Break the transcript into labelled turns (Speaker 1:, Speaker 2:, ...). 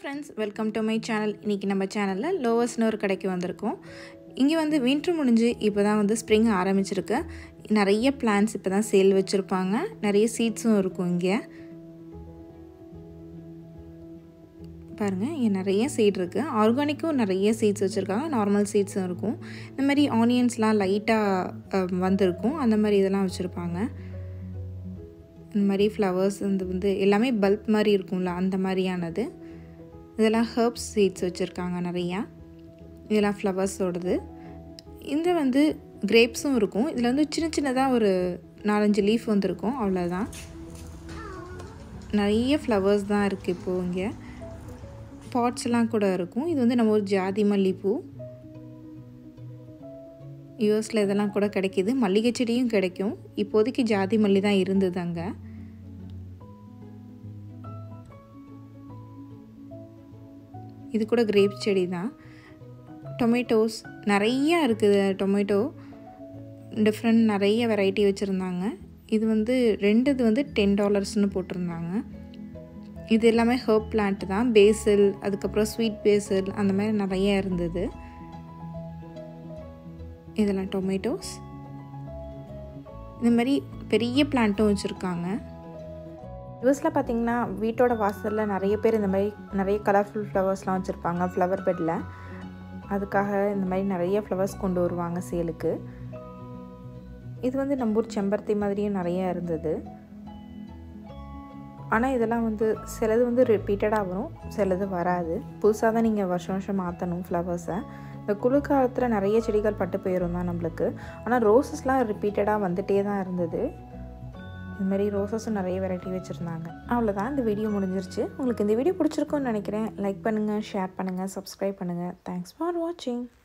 Speaker 1: friends welcome to my channel இன்றைக்கி நம்ம சேனலில் லோவஸ்னு ஒரு கடைக்கு வந்திருக்கோம் இங்கே வந்து வின்ட்ரு முடிஞ்சு இப்போ தான் வந்து ஸ்ப்ரிங் ஆரம்பிச்சிருக்கு நிறைய பிளான்ஸ் இப்போ தான் சேல் வச்சுருப்பாங்க நிறைய சீட்ஸும் இருக்கும் இங்கே பாருங்கள் இங்கே நிறைய சீட் இருக்குது ஆர்கானிக்கும் நிறைய சீட்ஸ் வச்சுருக்காங்க நார்மல் சீட்ஸும் இருக்கும் இந்த மாதிரி ஆனியன்ஸ்லாம் லைட்டாக வந்திருக்கும் அந்த மாதிரி இதெல்லாம் வச்சுருப்பாங்க இந்த மாதிரி ஃப்ளவர்ஸ் இந்த வந்து எல்லாமே பல்ப் மாதிரி இருக்கும்ல அந்த மாதிரியானது இதெல்லாம் ஹர்ப்ஸ் சீட்ஸ் வச்சுருக்காங்க நிறையா இதெல்லாம் ஃப்ளவர்ஸோடது இந்த வந்து கிரேப்ஸும் இருக்கும் இதில் வந்து சின்ன சின்னதாக ஒரு நாலஞ்சு லீஃப் வந்துருக்கும் அவ்வளோதான் நிறைய ஃப்ளவர்ஸ் தான் இருக்குது இப்போது இங்கே பாட்ஸ்லாம் கூட இருக்கும் இது வந்து நம்ம ஒரு ஜாதி மல்லிப்பூ யூஎஸில் இதெல்லாம் கூட கிடைக்கிது மல்லிகை செடியும் கிடைக்கும் இப்போதைக்கு ஜாதி மல்லி தான் இருந்தது அங்கே இது கூட கிரேப் செடி தான் டொமேட்டோஸ் நிறையா இருக்குது டொமேட்டோ டிஃப்ரெண்ட் நிறைய வெரைட்டி வச்சுருந்தாங்க இது வந்து ரெண்டு இது வந்து டென் டாலர்ஸ்னு போட்டிருந்தாங்க இது எல்லாமே ஹர்ப் பிளான்ட் தான் பேசில் அதுக்கப்புறம் ஸ்வீட் பேசில் அந்த மாதிரி நிறைய இருந்தது இதெல்லாம் டொமேட்டோஸ் இந்த மாதிரி பெரிய பிளான்ட்டும் வச்சுருக்காங்க யூஎஸில் பார்த்திங்கன்னா வீட்டோட வாசலில் நிறைய பேர் இந்த மாதிரி நிறைய கலர்ஃபுல் ஃப்ளவர்ஸ்லாம் வச்சுருப்பாங்க ஃப்ளவர் பெட்டில் அதுக்காக இந்த மாதிரி நிறைய ஃப்ளவர்ஸ் கொண்டு வருவாங்க சேலுக்கு இது வந்து நம்ம ஊர் செம்பருத்தி மாதிரியும் நிறைய இருந்தது ஆனால் இதெல்லாம் வந்து சிலது வந்து ரிப்பீட்டடாக வரும் சிலது வராது புதுசாக தான் நீங்கள் வருஷம் வருஷம் மாற்றணும் ஃப்ளவர்ஸை இந்த குளிர்காலத்தில் நிறைய செடிகள் பட்டு போயிடும் தான் நம்மளுக்கு ஆனால் ரோசஸ்லாம் ரிப்பீட்டடாக வந்துகிட்டே தான் இருந்தது இதுமாரி ரோசஸும் நிறைய வெரைட்டி வச்சுருந்தாங்க அவ்வளோதான் இந்த வீடியோ முடிஞ்சிருச்சு உங்களுக்கு இந்த வீடியோ பிடிச்சிருக்கும்னு நினைக்கிறேன் லைக் பண்ணுங்கள் ஷேர் பண்ணுங்கள் சப்ஸ்கிரைப் பண்ணுங்கள் தேங்க்ஸ் ஃபார் வாட்சிங்